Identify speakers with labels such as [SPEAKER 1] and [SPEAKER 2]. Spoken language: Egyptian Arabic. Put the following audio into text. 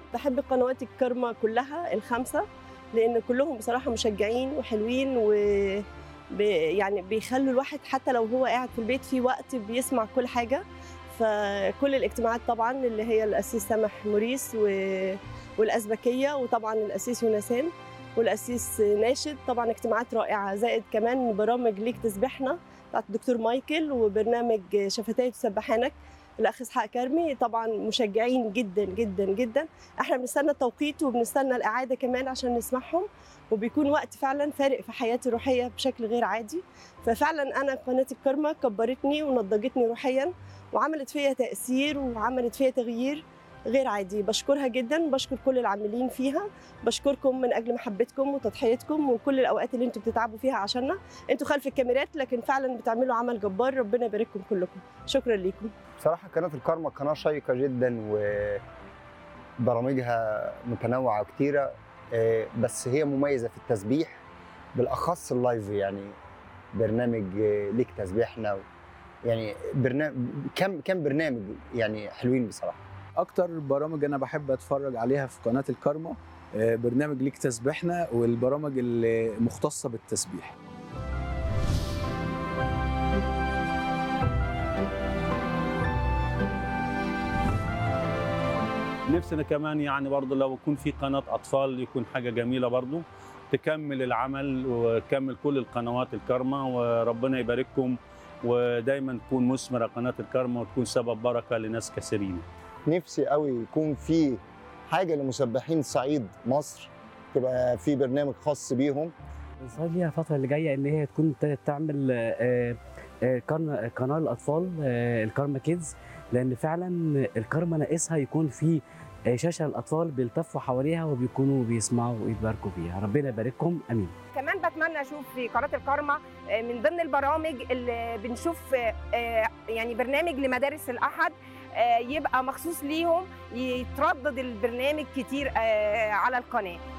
[SPEAKER 1] بحب قنوات الكرمة كلها الخمسة لأن كلهم بصراحة مشجعين وحلوين و ب- يعني بيخلوا الواحد حتى لو هو قاعد في البيت في وقت بيسمع كل حاجة فكل الاجتماعات طبعا اللي هي الأسيس سامح موريس و- والأزبكية وطبعا الأسيس يونسان والأسيس ناشد طبعا اجتماعات رائعة زائد كمان برامج ليك تسبحنا بتاعت الدكتور مايكل وبرنامج شفتاي تسبحانك الاخ اسحاق كرمي طبعا مشجعين جدا جدا جدا احنا بنستنى التوقيت وبنستنى الاعاده كمان عشان نسمعهم وبيكون وقت فعلا فارق في حياتي الروحيه بشكل غير عادي ففعلا انا قناه الكرمه كبرتني ونضجتني روحيا وعملت فيا تاثير وعملت فيا تغيير غير عادي بشكرها جدا بشكر كل العاملين فيها بشكركم من اجل محبتكم وتضحيتكم وكل الاوقات اللي انتم بتتعبوا فيها عشاننا انتوا خلف الكاميرات لكن فعلا بتعملوا عمل جبار ربنا يبارككم كلكم شكرا ليكم
[SPEAKER 2] بصراحة قناة الكارما قناة شيقة جدا وبرامجها متنوعة وكتيرة آه، بس هي مميزة في التسبيح بالأخص اللايف يعني برنامج آه، ليك تسبيحنا يعني برنامج كم كم برنامج يعني حلوين بصراحة
[SPEAKER 3] اكتر برامج انا بحب اتفرج عليها في قناه الكارما آه، برنامج ليك تسبيحنا والبرامج اللي مختصه بالتسبيح
[SPEAKER 4] نفسنا كمان يعني برضه لو يكون في قناة أطفال يكون حاجة جميلة برضه تكمل العمل وتكمل كل القنوات الكرمة وربنا يبارككم ودايما تكون مثمرة قناة الكرمة وتكون سبب بركة لناس كثيرين
[SPEAKER 2] نفسي قوي يكون في حاجة لمسبحين صعيد مصر تبقى في برنامج خاص بيهم
[SPEAKER 5] بنصلي ليها الفترة اللي جاية إن هي تكون ابتدت تعمل آه، آه، قن- قناة الأطفال آه، الكارما كيدز لأن فعلا الكارما ناقصها يكون في آه، شاشة الأطفال بيلتفوا حواليها وبيكونوا بيسمعوا ويتباركوا فيها ربنا يبارككم آمين
[SPEAKER 6] كمان بتمنى اشوف في قناه الكارما آه، من ضمن البرامج اللي بنشوف آه، آه، يعني برنامج لمدارس الاحد آه، يبقى مخصوص ليهم يتردد البرنامج كتير آه، على القناه